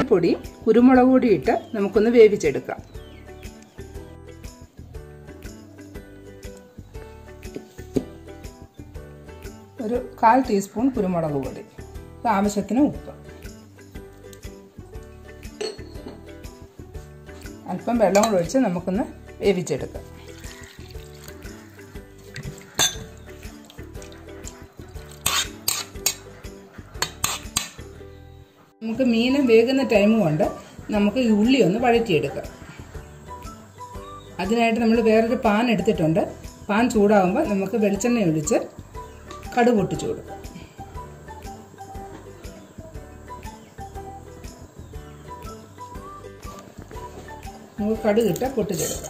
മഞ്ഞൾപ്പൊടിയും കുരുമുളക് പൊടിയും ഇട്ട് നമുക്കൊന്ന് വേവിച്ചെടുക്കാം ഒരു കാൽ ടീസ്പൂൺ കുരുമുളക് പൊടി ആവശ്യത്തിന് ഉപ്പ് അല്പം വെള്ളം കൂടെ ഒഴിച്ച് നമുക്കൊന്ന് വേവിച്ചെടുക്കാം നമുക്ക് മീൻ വേകുന്ന ടൈം കൊണ്ട് നമുക്ക് ഈ ഉള്ളി ഒന്ന് വഴറ്റിയെടുക്കാം അതിനായിട്ട് നമ്മൾ വേറൊരു പാൻ എടുത്തിട്ടുണ്ട് പാൻ ചൂടാകുമ്പോൾ നമുക്ക് വെളിച്ചെണ്ണ ഒഴിച്ച് കടുക് പൊട്ടിച്ചു കൊടുക്കാം നമുക്ക് കടുക് ഇട്ട് പൊട്ടിച്ചെടുക്കാം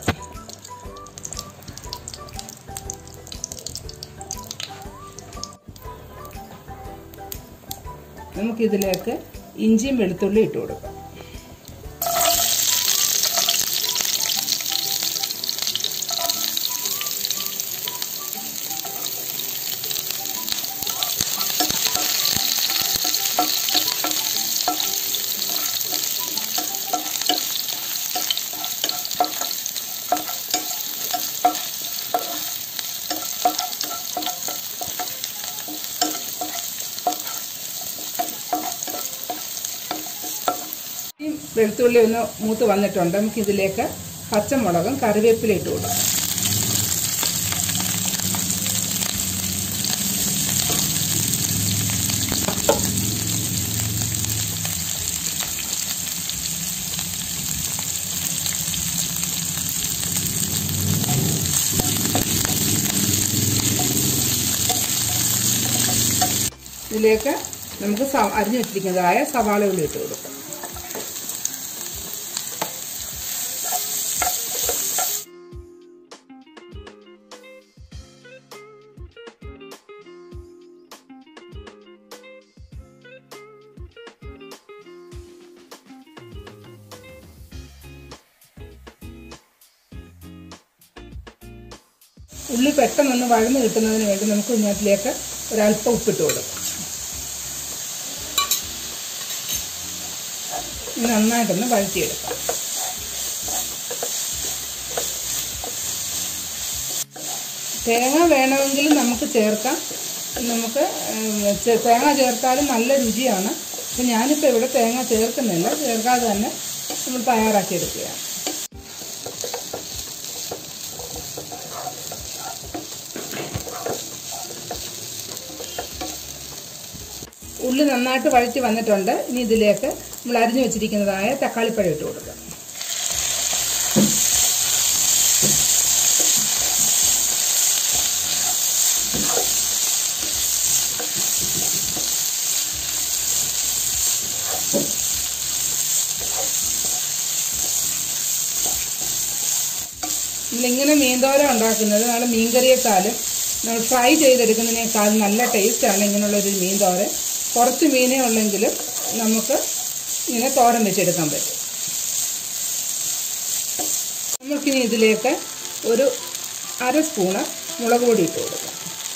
നമുക്കിതിലേക്ക് ഇഞ്ചിയും വെളുത്തുള്ളി ഇട്ട് കൊടുക്കാം ഈ വെളുത്തുള്ളി ഒന്ന് മൂത്ത് വന്നിട്ടുണ്ട് നമുക്ക് ഇതിലേക്ക് പച്ചമുളകും കറിവേപ്പില ഇട്ട് കൊടുക്കാം ഇതിലേക്ക് നമുക്ക് സ- അരിഞ്ഞു വെച്ചിരിക്കുന്നതായ സവാള ഉള്ളി ഇട്ട് കൊടുക്കാം ഉള്ളി പെട്ടെന്നൊന്ന് വഴന്ന് കിട്ടുന്നതിന് വേണ്ടി നമുക്ക് ഇതിനകത്തിലേക്ക് ഒരല്പം ഉപ്പിട്ട് കൊടുക്കാം ഇത് നന്നായിട്ടൊന്ന് വഴറ്റിയെടുക്കാം തേങ്ങ വേണമെങ്കിൽ നമുക്ക് ചേർക്കാം നമുക്ക് ഉം, ചെ- തേങ്ങ ചേർത്താലും നല്ല രുചിയാണ് അപ്പം ഞാനിപ്പോൾ ഇവിടെ തേങ്ങ ചേർക്കുന്നില്ല ചേർക്കാതെ തന്നെ നമ്മൾ തയ്യാറാക്കിയെടുക്കുകയാണ് ഉള്ളി നന്നായിട്ട് വഴറ്റി വന്നിട്ടുണ്ട് ഇനി ഇതിലേക്ക് നമ്മൾ അരിഞ്ഞു വെച്ചിരിക്കുന്നതായ തക്കാളിപ്പഴം ഇട്ട് കൊടുക്കുക നമ്മളിങ്ങനെ മീൻതോര ഉണ്ടാക്കുന്നത് നമ്മൾ മീൻകറിയേക്കാളും നമ്മൾ ഫ്രൈ ചെയ്തെടുക്കുന്നതിനേക്കാളും നല്ല ടേസ്റ്റാണ് ഇങ്ങനെയുള്ളൊരു മീൻതോരൻ കുറച്ച് മീനേ ഉള്ളെങ്കിലും നമുക്ക് ഇങ്ങനെ തോരൻ വെച്ചെടുക്കാൻ പറ്റും നമുക്കിനി ഇതിലേക്ക് ഒരു അര സ്പൂണ് മുളക് പൊടി ഇട്ട് കൊടുക്കാം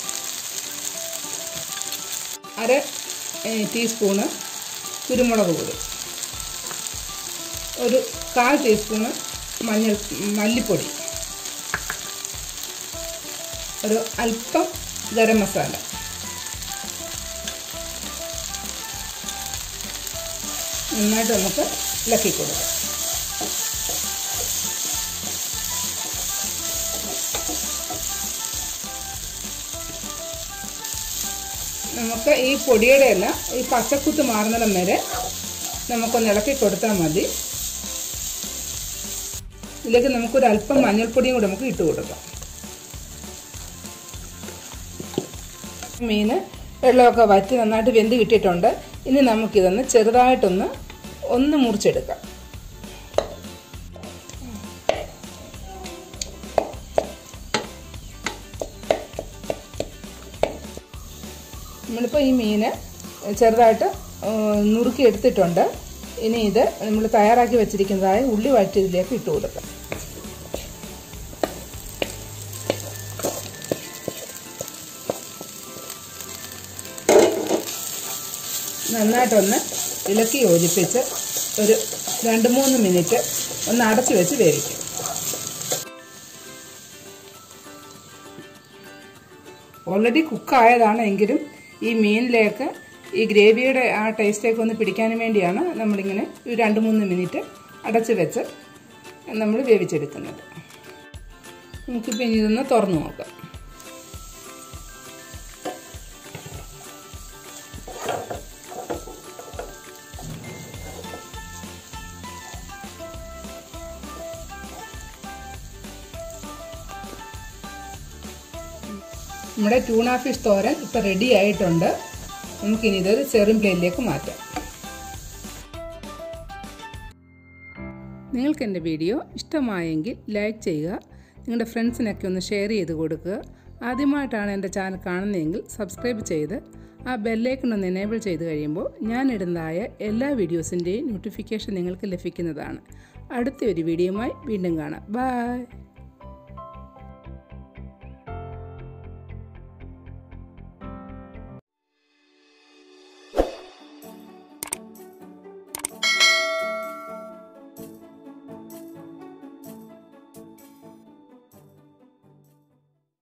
അര ഏ, ടീസ്പൂണ് കുരുമുളക് പൊടി ഒരു കാൽ ടീസ്പൂണ് മഞ്ഞൾ മല്ലിപ്പൊടി ഒരു അല്പം ഗരം മസാല നന്നായിട്ട് നമുക്ക് ഇളക്കി കൊടുക്കാം നമുക്ക് ഈ പൊടിയുടെ അല്ല ഈ പച്ചക്കുത്ത് മാറുന്നിടം വരെ നമുക്കൊന്ന് ഇളക്കി കൊടുത്താൽ മതി ഇതിലേക്ക് നമുക്കൊരു അല്പം മഞ്ഞൾപ്പൊടിയും കൂടെ നമുക്ക് ഇട്ട് കൊടുക്കാം മീൻ വെള്ളമൊക്കെ വറ്റി നന്നായിട്ട് വെന്ത് കിട്ടിയിട്ടുണ്ട് ഇനി നമുക്കിതൊന്ന് ചെറുതായിട്ടൊന്ന് ഒന്ന് മുറിച്ചെടുക്കാം നമ്മളിപ്പോൾ ഈ മീൻ ചെറുതായിട്ട് നുറുക്കി എടുത്തിട്ടുണ്ട് ഇനി ഇത് നമ്മൾ തയ്യാറാക്കി വെച്ചിരിക്കുന്നതായ ഉള്ളി വഴറ്റിയതിലേക്ക് ഇട്ട് കൊടുക്കാം നന്നായിട്ടൊന്ന് ഇളക്കി യോജിപ്പിച്ച് ഒരു രണ്ട് മൂന്ന് മിനിറ്റ് ഒന്ന് അടച്ചു വെച്ച് വേവിക്കും ഓൾറെഡി കുക്കായതാണ് എങ്കിലും ഈ മീനിലേക്ക് ഈ ഗ്രേവിയുടെ ആ ടേസ്റ്റൊക്കെ ഒന്ന് പിടിക്കാൻ വേണ്ടിയാണ് നമ്മളിങ്ങനെ ഒരു രണ്ട് മൂന്ന് മിനിറ്റ് അടച്ച് വെച്ച് നമ്മൾ വേവിച്ചെടുക്കുന്നത് നമുക്കിപ്പോൾ ഇനി ഇതൊന്ന് തുറന്നു നോക്കാം നമ്മുടെ ട്യൂണ ഫിഷ് തോരൻ ഇപ്പോൾ റെഡി ആയിട്ടുണ്ട് നമുക്കിനി ഇതൊരു ചെറിയ പ്ലേറ്റിലേക്ക് മാറ്റാം നിങ്ങൾക്ക് എൻ്റെ വീഡിയോ ഇഷ്ടമായെങ്കിൽ ലൈക്ക് ചെയ്യുക നിങ്ങളുടെ ഫ്രണ്ട്സിനൊക്കെ ഒന്ന് ഷെയർ ചെയ്ത് കൊടുക്കുക ആദ്യമായിട്ടാണ് എൻ്റെ ചാനൽ കാണുന്നതെങ്കിൽ സബ്സ്ക്രൈബ് ചെയ്ത് ആ ബെല്ലേക്കൺ ഒന്ന് എനേബിൾ ചെയ്ത് കഴിയുമ്പോൾ ഞാൻ ഇടുന്നതായ എല്ലാ വീഡിയോസിൻ്റെയും നോട്ടിഫിക്കേഷൻ നിങ്ങൾക്ക് ലഭിക്കുന്നതാണ് അടുത്ത ഒരു വീഡിയോയുമായി വീണ്ടും കാണാം ബൈ